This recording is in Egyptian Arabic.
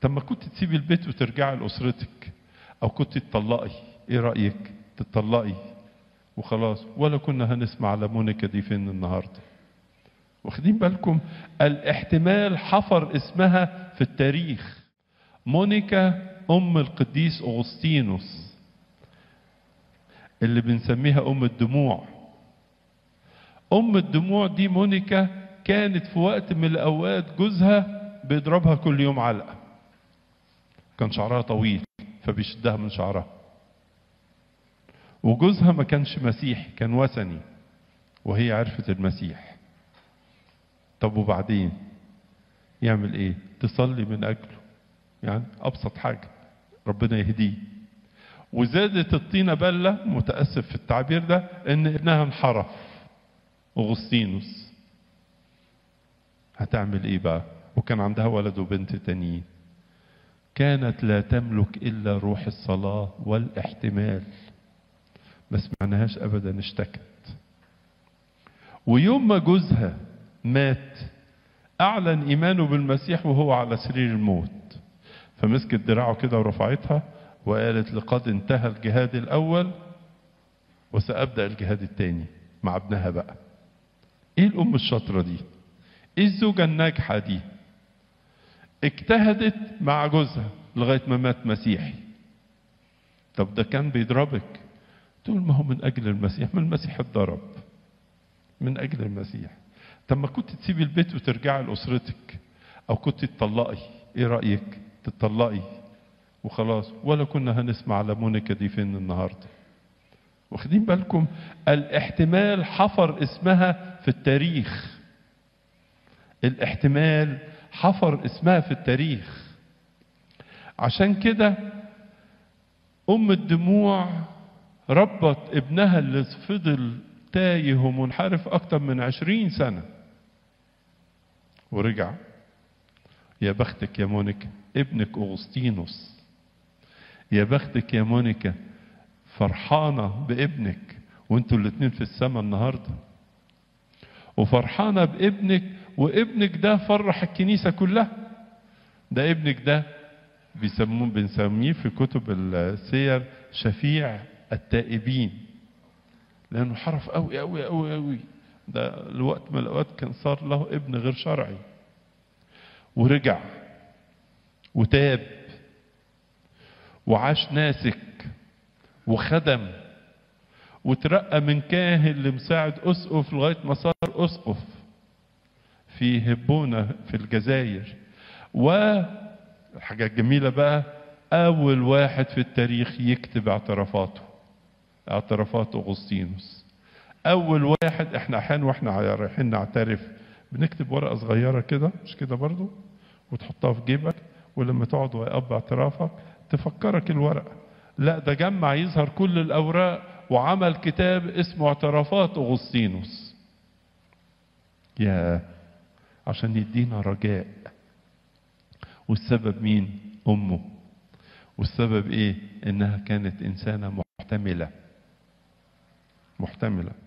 طب ما كنت تسيبي البيت وترجعي لاسرتك او كنت تطلقي ايه رايك تطلقي وخلاص ولا كنا هنسمع على مونيكا دي فين النهارده واخدين بالكم الاحتمال حفر اسمها في التاريخ مونيكا ام القديس اغسطينوس اللي بنسميها ام الدموع ام الدموع دي مونيكا كانت في وقت من الاوقات جوزها بيضربها كل يوم علقه كان شعرها طويل فبيشدها من شعرها وجوزها ما كانش مسيحي كان وثني وهي عرفت المسيح طب وبعدين يعمل ايه تصلي من اجله يعني ابسط حاجه ربنا يهديه وزادت الطينه بله متاسف في التعبير ده ان ابنها انحرف اغسطينوس هتعمل ايه بقى وكان عندها ولد وبنت تانيين كانت لا تملك الا روح الصلاه والاحتمال ما سمعناهاش ابدا اشتكت ويوم ما جوزها مات اعلن ايمانه بالمسيح وهو على سرير الموت فمسكت دراعه كده ورفعتها وقالت لقد انتهى الجهاد الاول وسابدا الجهاد الثاني مع ابنها بقى ايه الام الشاطره دي ايه الزوجه الناجحه دي اجتهدت مع جوزها لغايه ما مات مسيحي طب ده كان بيضربك تقول ما هو من اجل المسيح ما المسيح اتضرب من اجل المسيح طب ما كنت تسيبي البيت وترجعي لاسرتك او كنت تطلقي ايه رايك تطلقي وخلاص ولا كنا هنسمع على مونيكا دي فين النهارده واخدين بالكم الاحتمال حفر اسمها في التاريخ الاحتمال حفر اسمها في التاريخ عشان كده ام الدموع ربط ابنها اللي فضل تايه ومنحرف اكتر من عشرين سنة ورجع يا بختك يا مونيكا ابنك اغسطينوس يا بختك يا مونيكا فرحانة بابنك وانتوا الاتنين في السماء النهاردة وفرحانة بابنك وابنك ده فرح الكنيسة كلها ده ابنك ده بيسموه بنسميه في كتب السير شفيع التائبين لانه حرف قوي قوي قوي قوي ده الوقت من الاوقات كان صار له ابن غير شرعي ورجع وتاب وعاش ناسك وخدم وترقى من كاهن لمساعد اسقف لغايه ما صار اسقف في هبونه في الجزائر والحاجه الجميله بقى اول واحد في التاريخ يكتب اعترافاته اعترافات اغسطينوس اول واحد احنا احيانا واحنا رايحين نعترف بنكتب ورقه صغيره كده مش كده برضو وتحطها في جيبك ولما تقعد ويقب اعترافك تفكرك الورقه لا ده جمع يظهر كل الاوراق وعمل كتاب اسمه اعترافات اغسطينوس يا عشان يدينا رجاء والسبب مين امه والسبب ايه انها كانت انسانه محتمله محتمله